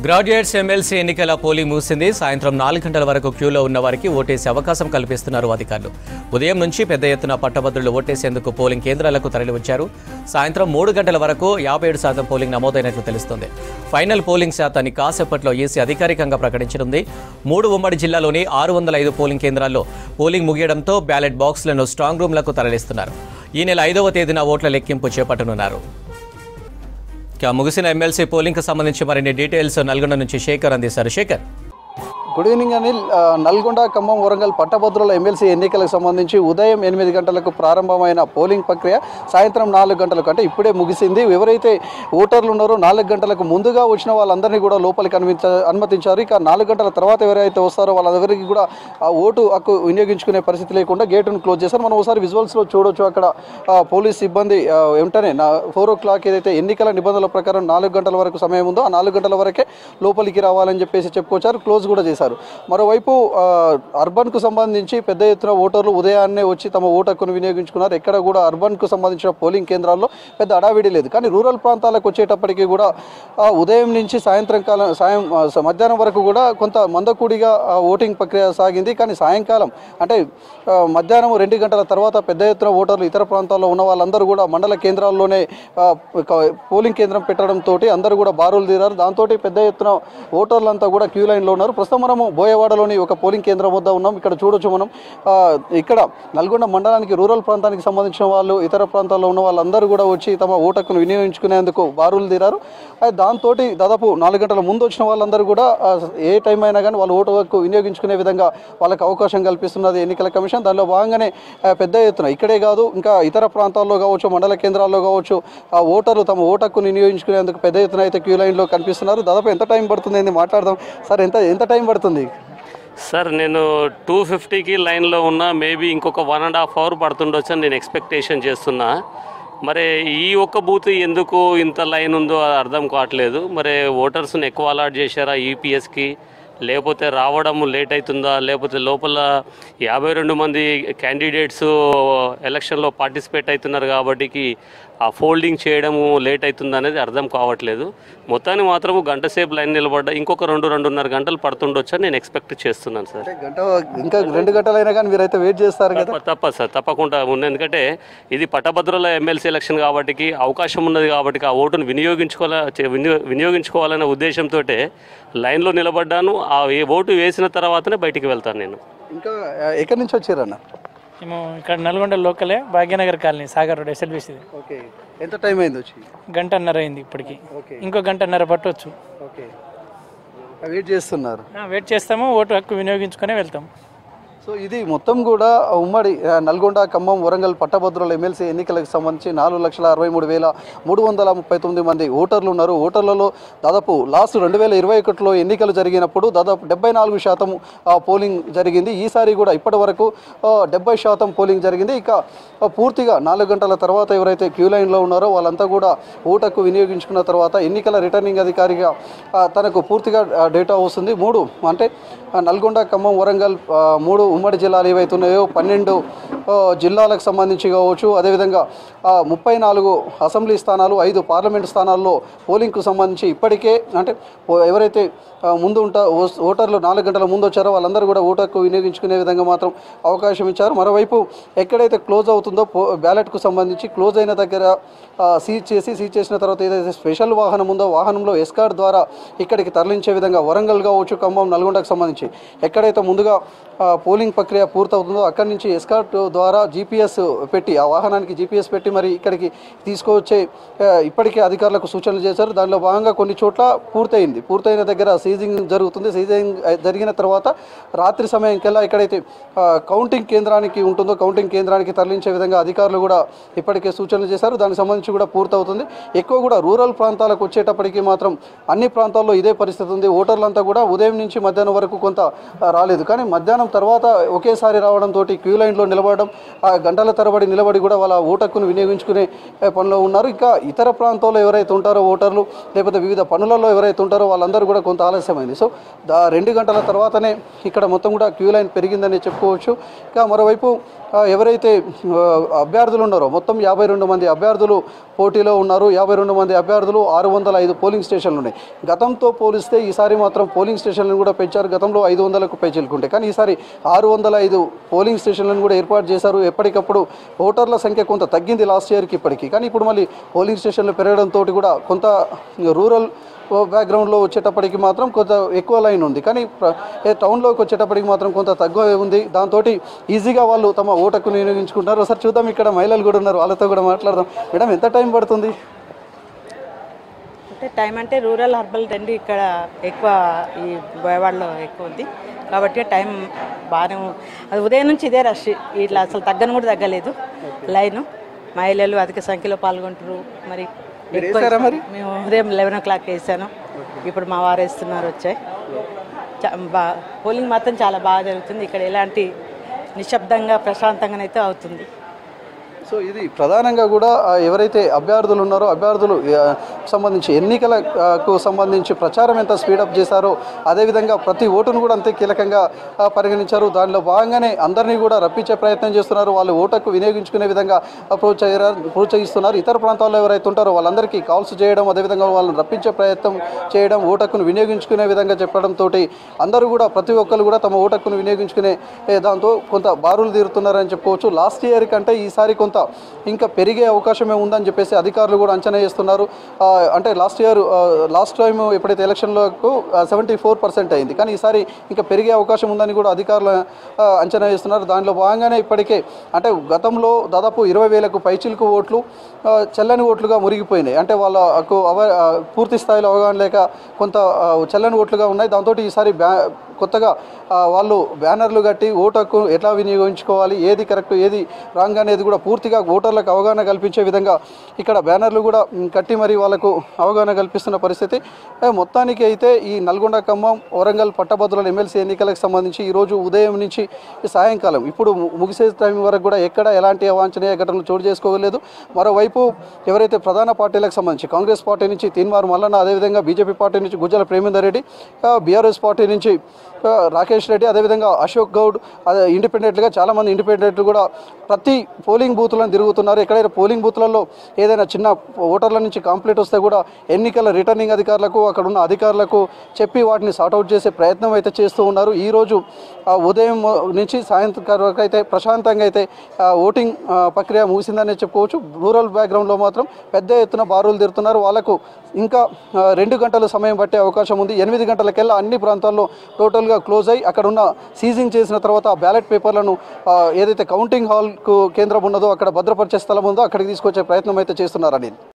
Graduates MLC ఎన్నికల polling ముగిసింది సాయంత్రం నాలుగు గంటల వరకు క్యూలో ఉన్న వారికి ఓటేసే అవకాశం కల్పిస్తున్నారు అధికారులు ఉదయం నుంచి పెద్ద ఎత్తున పట్టభద్రులు ఓటేసేందుకు పోలింగ్ కేంద్రాలకు తరలివచ్చారు సాయంత్రం మూడు గంటల వరకు యాభై ఏడు శాతం పోలింగ్ నమోదైనట్లు తెలుస్తోంది ఫైనల్ పోలింగ్ శాతాన్ని కాసేపట్లో ఈసీ అధికారికంగా ప్రకటించనుంది మూడు ఉమ్మడి జిల్లాలోని ఆరు వందల ఐదు పోలింగ్ కేంద్రాల్లో పోలింగ్ ముగియడంతో బ్యాలెట్ బాక్స్లను స్ట్రాంగ్ రూమ్లకు తరలిస్తున్నారు ఈ నెల ఐదవ తేదీన ఓట్ల లెక్కింపు చేపట్టనున్నారు ఇక ముగిసిన ఎమ్మెల్సీ పోలింగ్కి సంబంధించి మరిన్ని డీటెయిల్స్ నల్గొండ నుంచి శేఖర్ అందిస్తారు శేఖర్ గుడ్ ఈవినింగ్ అనిల్ ఆ, నల్గొండ ఖమ్మం వరంగల్ పట్టభద్రుల ఎమ్మెల్సీ ఎన్నికలకు సంబంధించి ఉదయం ఎనిమిది గంటలకు ప్రారంభమైన పోలింగ్ ప్రక్రియ సాయంత్రం నాలుగు గంటలకు అంటే ఇప్పుడే ముగిసింది ఎవరైతే ఓటర్లు ఉన్నారో నాలుగు గంటలకు ముందుగా వచ్చిన వాళ్ళందరినీ కూడా లోపలికి అనుమతించ అనుమతించారు ఇక నాలుగు గంటల తర్వాత ఎవరైతే వస్తారో వాళ్ళందరికీ కూడా ఆ ఓటు హక్కు వినియోగించుకునే పరిస్థితి లేకుండా గేటును క్లోజ్ చేశారు మనం ఒకసారి విజువల్స్లో చూడొచ్చు అక్కడ ఆ, పోలీస్ సిబ్బంది ఆ, వెంటనే నా ఫోర్ ఓ క్లాక్ ఏదైతే ఎన్నికల నిబంధనల ప్రకారం నాలుగు గంటల వరకు సమయం ఉందో ఆ నాలుగు గంటల వరకే లోపలికి రావాలని చెప్పేసి చెప్పుకొచ్చారు క్లోజ్ కూడా చేశారు మరోవైపు ఆ, అర్బన్కు సంబంధించి పెద్ద ఎత్తున ఓటర్లు ఉదయాన్నే వచ్చి తమ ఓటు హక్కును వినియోగించుకున్నారు ఎక్కడ కూడా అర్బన్కు సంబంధించిన పోలింగ్ కేంద్రాల్లో పెద్ద అడావిడి లేదు కానీ రూరల్ ప్రాంతాలకు వచ్చేటప్పటికి కూడా ఆ, ఉదయం నుంచి సాయంత్రం కాలం సాయం ఆ, స- మధ్యాహ్నం వరకు కూడా కొంత మందకూడిగా ఆ, ఓటింగ్ ప్రక్రియ సాగింది కానీ సాయంకాలం అంటే ఆ, మధ్యాహ్నం రెండు గంటల తర్వాత పెద్ద ఎత్తున ఓటర్లు ఇతర ప్రాంతాల్లో ఉన్న వాళ్ళందరూ కూడా మండల కేంద్రాల్లోనే ఆ, క- పోలింగ్ కేంద్రం పెట్టడంతో అందరూ కూడా బారులు తీరారు దాంతో పెద్ద ఎత్తున ఓటర్లంతా కూడా క్యూ లైన్లో ఉన్నారు ప్రస్తుతం మనము బోయవాడలోని ఒక పోలింగ్ కేంద్రం వద్ద ఉన్నాం ఇక్కడ చూడొచ్చు మనం ఆ, ఇక్కడ నల్గొండ మండలానికి రూరల్ ప్రాంతానికి సంబంధించిన వాళ్ళు ఇతర ప్రాంతాల్లో ఉన్న వాళ్ళందరూ కూడా వచ్చి తమ ఓటకును వినియోగించుకునేందుకు బారులు తీరారు అయితే దాంతో దాదాపు నాలుగు గంటల ముందు వచ్చిన వాళ్ళందరూ కూడా ఆ, ఏ టైం అయినా కానీ వాళ్ళు ఓటు హక్కు వినియోగించుకునే విధంగా వాళ్ళకి అవకాశం కల్పిస్తున్నది ఎన్నికల కమిషన్ దానిలో భాగంగానే ఆ, పెద్ద ఎత్తున ఇక్కడే కాదు ఇంకా ఇతర ప్రాంతాల్లో కావచ్చు మండల కేంద్రాల్లో కావచ్చు ఆ ఓటర్లు తమ ఓటు హక్కును వినియోగించుకునేందుకు పెద్ద ఎత్తున అయితే క్యూ లైన్లో కనిపిస్తున్నారు దాదాపు ఎంత టైం పడుతుంది అని మాట్లాడదాం సార్ ఎంత ఎంత టైం పడుతుంది సార్ నేను టూ ఫిఫ్టీకి లైన్లో ఉన్నా మేబీ ఇంకొక వన్ అండ్ హాఫ్ అవర్ పడుతుండొచ్చు అని నేను ఎక్స్పెక్టేషన్ చేస్తున్నా మరి ఈ ఒక్క బూత్ ఎందుకు ఇంత లైన్ ఉందో అది అర్థం కావట్లేదు మరి ఓటర్స్ని ఎక్కువ అలాట్ చేశారా ఈపీఎస్కి లేకపోతే రావడం లేట్ అవుతుందా లేకపోతే లోపల యాభై రెండు మంది క్యాండిడేట్స్ ఎలక్షన్లో పార్టిసిపేట్ అవుతున్నారు కాబట్టి ఆ ఫోల్డింగ్ చేయడము లేట్ అవుతుంది అనేది అర్థం కావట్లేదు మొత్తాన్ని మాత్రము గంట సేపు లైన్ నిలబడ్డా ఇంకొక రెండు రెండున్నర గంటలు పడుతుండొచ్చు అని నేను ఎక్స్పెక్ట్ చేస్తున్నాను సార్ అంటే గంట ఇంకా రెండు గంటలైనా కానీ మీరైతే వెయిట్ చేస్తారు కదా తప్ప తప్ప సార్ తప్పకుండా ఉంది ఎందుకంటే ఇది పట్టభద్రుల ఎమ్మెల్సీ ఎలక్షన్ కాబట్టి అవకాశం ఉన్నది కాబట్టి ఆ ఓటును వినియోగించుకోవాల చే- వినియో- వినియోగించుకోవాలనే ఉద్దేశంతో లైన్లో నిలబడ్డాను ఆ ఏ ఓటు వేసిన తర్వాతనే బయటికి వెళ్తాను నేను ఇంకా ఆ, ఎక్కడి నుంచి వచ్చారన్న మేము ఇక్కడ నల్గొండ లోకలే భాగ్యనగర్ కాలనీ సాగర్ రోడ్ ఎస్ఎల్బిసిది ఓకే ఎంత టైం అయింది వచ్చి గంటన్నర అయింది ఇప్పటికి ఓకే ఇంకో గంటన్నర పట్టవచ్చు ఓకే వెయిట్ చేస్తున్నారు వెయిట్ చేస్తాము ఓటు హక్కు వినియోగించుకొని వెళ్తాం సో ఇది మొత్తం కూడా ఉమ్మడి ఆ, నల్గొండ ఖమ్మం వరంగల్ పట్టభద్రుల ఎమ్మెల్సీ ఎన్నికలకు సంబంధించి నాలుగు లక్షల అరవై మూడు వేల మూడు వందల ముప్పై తొమ్మిది మంది ఓటర్లు ఉన్నారు ఓటర్లలో దాదాపు లాస్ట్ రెండు వేల ఇరవై ఒకటిలో ఎన్నికలు జరిగినప్పుడు దాదాపు డెబ్బై నాలుగు శాతం ఆ, పోలింగ్ జరిగింది ఈసారి కూడా ఇప్పటి వరకు ఆ, డెబ్బై శాతం పోలింగ్ జరిగింది ఇక ఆ, పూర్తిగా నాలుగు గంటల తర్వాత ఎవరైతే క్యూ లైన్లో ఉన్నారో వాళ్ళంతా కూడా ఓటకు వినియోగించుకున్న తర్వాత ఎన్నికల రిటర్నింగ్ అధికారిగా ఆ, తనకు పూర్తిగా ఆ, డేటా వస్తుంది మూడు అంటే ఆ, నల్గొండ ఖమ్మం వరంగల్ ఆ, మూడు ఉమ్మడి జిల్లాలు ఏవైతే ఉన్నాయో పన్నెండు ఆ, జిల్లాలకు సంబంధించి కావచ్చు అదేవిధంగా ఆ, ముప్పై నాలుగు అసెంబ్లీ స్థానాలు ఐదు పార్లమెంట్ స్థానాల్లో పోలింగ్కు సంబంధించి ఇప్పటికే అంటే ఓ- ఎవరైతే ఆ, ముందు ఉంటా ఓస్- ఓటర్లు నాలుగు గంటల ముందు వచ్చారో వాళ్ళందరూ కూడా ఓటు హక్కు వినియోగించుకునే విధంగా మాత్రం అవకాశం ఇచ్చారు మరోవైపు ఎక్కడైతే క్లోజ్ అవుతుందో పో బ్యాలెట్కు సంబంధించి క్లోజ్ అయిన దగ్గర ఆ, సీజ్ చేసి సీజ్ చేసిన తర్వాత ఏదైతే స్పెషల్ వాహనం ఉందో వాహనంలో ఎస్కార్ట్ ద్వారా ఇక్కడికి తరలించే విధంగా వరంగల్ కావచ్చు ఖమ్మం నల్గొండకు సంబంధించి ఎక్కడైతే ముందుగా ఆ, పోలింగ్ ప్రక్రియ పూర్తవుతుందో అక్కడి నుంచి ఎస్కార్ట్ ద్వారా జీపీఎస్ పెట్టి ఆ వాహనానికి జీపీఎస్ పెట్టి మరి ఇక్కడికి తీసుకొచ్చే ఆ, ఇప్పటికే అధికారులకు సూచనలు చేశారు దానిలో భాగంగా కొన్ని చోట్ల పూర్తయింది పూర్తయిన దగ్గర సీజింగ్ జరుగుతుంది సీజింగ్ జరిగిన తర్వాత రాత్రి సమయంకెల్లా ఎక్కడైతే ఆ, కౌంటింగ్ కేంద్రానికి ఉంటుందో కౌంటింగ్ కేంద్రానికి తరలించే విధంగా అధికారులు కూడా ఇప్పటికే సూచనలు చేశారు దానికి సంబంధించి కూడా పూర్తవుతుంది ఎక్కువ కూడా రూరల్ ప్రాంతాలకు వచ్చేటప్పటికి మాత్రం అన్ని ప్రాంతాల్లో ఇదే పరిస్థితి ఉంది ఓటర్లంతా కూడా ఉదయం నుంచి మధ్యాహ్నం వరకు కొంత ఆ, రాలేదు కానీ మధ్యాహ్నం తర్వాత ఒకేసారి రావడంతో క్యూ లైన్లో నిలబడడం ఆ గంటల తరబడి నిలబడి కూడా వాళ్ళ ఓటక్కును వినియోగించుకునే ఏ, పనిలో ఉన్నారు ఇంకా ఇతర ప్రాంతాల్లో ఎవరైతే ఉంటారో ఓటర్లు లేకపోతే వివిధ పనులలో ఎవరైతే ఉంటారో వాళ్ళందరూ కూడా కొంత ఆలస్యమైంది సో దా రెండు గంటల తర్వాతనే ఇక్కడ మొత్తం కూడా క్యూ లైన్ పెరిగిందని చెప్పుకోవచ్చు ఇంకా మరోవైపు ఆ, ఎవరైతే ఆ, అభ్యర్థులు ఉన్నారో మొత్తం యాభై రెండు మంది అభ్యర్థులు పోటీలో ఉన్నారు యాభై రెండు మంది అభ్యర్థులు ఆరు వందల ఐదు పోలింగ్ స్టేషన్లు ఉన్నాయి గతంతో పోలిస్తే ఈసారి మాత్రం పోలింగ్ స్టేషన్లను కూడా పెంచారు గతంలో ఐదు వందలకు పైచిలుకుంటే కానీ ఈసారి ఆరు వందల ఐదు పోలింగ్ స్టేషన్లను కూడా ఏర్పాటు చేశారు ఎప్పటికప్పుడు ఓటర్ల సంఖ్య కొంత తగ్గింది లాస్ట్ ఇయర్కి ఇప్పటికి కానీ ఇప్పుడు మళ్ళీ పోలింగ్ స్టేషన్లు పెరగడంతో కూడా కొంత రూరల్ బ్యాక్గ్రౌండ్లో వచ్చేటప్పటికి మాత్రం కొంత ఎక్కువ లైన్ ఉంది కానీ ప్ర- ఏ టౌన్లోకి వచ్చేటప్పటికి మాత్రం కొంత తక్కువ ఉంది దాంతో ఈజీగా వాళ్ళు తమ ఓటకు వినియోగించుకుంటారు ఒకసారి చూద్దాం ఇక్కడ మహిళలు కూడా ఉన్నారు వాళ్ళతో కూడా మాట్లాడదాం మేడం ఎంత టైం పడుతుంది అంటే టైం అంటే రూరల్ హర్బల్ రెండు ఇక్కడ ఎక్కువ ఈ బోయవాడలో ఎక్కువ ఉంది కాబట్టి టైం బాగానే ఉ- అది ఉదయం నుంచి ఇదే రష్ ఇట్లా అసలు తగ్గను కూడా తగ్గలేదు లైన్ మహిళలు అధిక సంఖ్యలో పాల్గొంటారు మరి ఎక్కువ- వేశారా మరి? మేము ఉదయం లెవెన్ ఓ క్లాక్ వేసాను ఇప్పుడు మా వారు వేస్తున్నారు వచ్చాయి చా- బా పోలింగ్ మాత్రం చాలా బాగా జరుగుతుంది ఇక్కడ ఎలాంటి నిశ్శబ్దంగా ప్రశాంతంగానైతే అవుతుంది సో ఇది ప్రధానంగా కూడా ఆ, ఎవరైతే అభ్యర్థులు ఉన్నారో అభ్యర్థులు ఆ, సంబంధించి ఎన్నికలకు సంబంధించి ప్రచారం ఎంత స్పీడప్ చేశారో అదేవిధంగా ప్రతి ఓటును కూడా అంతే కీలకంగా ఆ, పరిగణించారు దానిలో భాగంగానే అందరినీ కూడా రప్పించే ప్రయత్నం చేస్తున్నారు వాళ్ళు ఓటకు వినియోగించుకునే విధంగా ప్రోత్సహ ప్రోత్సహిస్తున్నారు ఇతర ప్రాంతాల్లో ఎవరైతే ఉంటారో వాళ్ళందరికీ కాల్స్ చేయడం అదేవిధంగా వాళ్ళని రప్పించే ప్రయత్నం చేయడం ఓటకును వినియోగించుకునే విధంగా చెప్పడంతో అందరూ కూడా ప్రతి ఒక్కరు కూడా తమ ఓటకును వినియోగించుకునే ఏ, దాంతో కొంత బారులు తీరుతున్నారని చెప్పుకోవచ్చు లాస్ట్ ఇయర్ కంటే ఈసారి కొంత ఇంకా పెరిగే అవకాశమే ఉందని చెప్పేసి అధికారులు కూడా అంచనా వేస్తున్నారు ఆ, అంటే లాస్ట్ ఇయర్ లాస్ట్ టైం ఎప్పుడైతే ఎలక్షన్లకు సెవెంటీ ఫోర్ పర్సెంట్ అయింది కానీ ఈసారి ఇంకా పెరిగే అవకాశం ఉందని కూడా అధికారులు ఆ, అంచనా వేస్తున్నారు దానిలో భాగంగానే ఇప్పటికే అంటే గతంలో దాదాపు ఇరవై వేలకు పైచిలకు ఓట్లు ఆ, చెల్లని ఓట్లుగా మురిగిపోయినాయి అంటే వాళ్ళకు అవ ఆ, పూర్తి స్థాయిలో అవగాహన లేక కొంత ఆ, చెల్లని ఓట్లుగా ఉన్నాయి దాంతో ఈసారి బ్యా కొత్తగా ఆ, వాళ్ళు బ్యానర్లు కట్టి ఓటకు ఎట్లా వినియోగించుకోవాలి ఏది కరెక్ట్ ఏది రాంగ్ అనేది కూడా పూర్తిగా ఓటర్లకు అవగాహన కల్పించే విధంగా ఇక్కడ బ్యానర్లు కూడా మ్, కట్టి మరి వాళ్ళకు అవగాహన కల్పిస్తున్న పరిస్థితి ఏ, మొత్తానికి అయితే ఈ నల్గొండ ఖమ్మం వరంగల్ పట్టభద్రుల ఎమ్మెల్సీ ఎన్నికలకు సంబంధించి ఈరోజు ఉదయం నుంచి సాయంకాలం ఇప్పుడు ము- ముగిసే టైం వరకు కూడా ఎక్కడ ఎలాంటి అవాంఛనీయ ఘటనలు చోటు చేసుకోలేదు మరోవైపు ఎవరైతే ప్రధాన పార్టీలకు సంబంధించి కాంగ్రెస్ పార్టీ నుంచి తీన్మార్ మల్లన్న అదేవిధంగా బీజేపీ పార్టీ నుంచి గుజ్జల ప్రేమేందర్ రెడ్డి బీఆర్ఎస్ పార్టీ నుంచి ఆ, రాకేష్ రెడ్డి అదేవిధంగా అశోక్ గౌడ్ అదే ఇండిపెండెంట్గా చాలామంది ఇండిపెండెంట్లు కూడా ప్రతి పోలింగ్ బూత్లను తిరుగుతున్నారు ఎక్కడైనా పోలింగ్ బూత్లలో ఏదైనా చిన్న ఓటర్ల నుంచి కంప్లైంట్ వస్తే కూడా ఎన్నికల రిటర్నింగ్ అధికారులకు అక్కడ ఉన్న అధికారులకు చెప్పి వాటిని సార్ట్అవుట్ చేసే ప్రయత్నం అయితే చేస్తూ ఉన్నారు ఈరోజు ఆ, ఉదయం నుంచి సాయంత్రం వరకు అయితే ప్రశాంతంగా అయితే ఆ, ఓటింగ్ ఆ, ప్రక్రియ ముగిసిందనే చెప్పుకోవచ్చు రూరల్ బ్యాక్గ్రౌండ్లో మాత్రం పెద్ద ఎత్తున బారులు తీరుతున్నారు వాళ్ళకు ఇంకా ఆ, రెండు గంటల సమయం పట్టే అవకాశం ఉంది ఎనిమిది గంటలకెల్లా అన్ని ప్రాంతాల్లో టోటల్గా క్లోజ్ అయ్యి అక్కడ ఉన్న సీజింగ్ చేసిన తర్వాత ఆ బ్యాలెట్ పేపర్లను ఆ, ఏదైతే కౌంటింగ్ హాల్కు కేంద్రం ఉన్నదో అక్కడ భద్రపరిచే స్థలం ఉందో అక్కడికి తీసుకొచ్చే ప్రయత్నం అయితే చేస్తున్నారని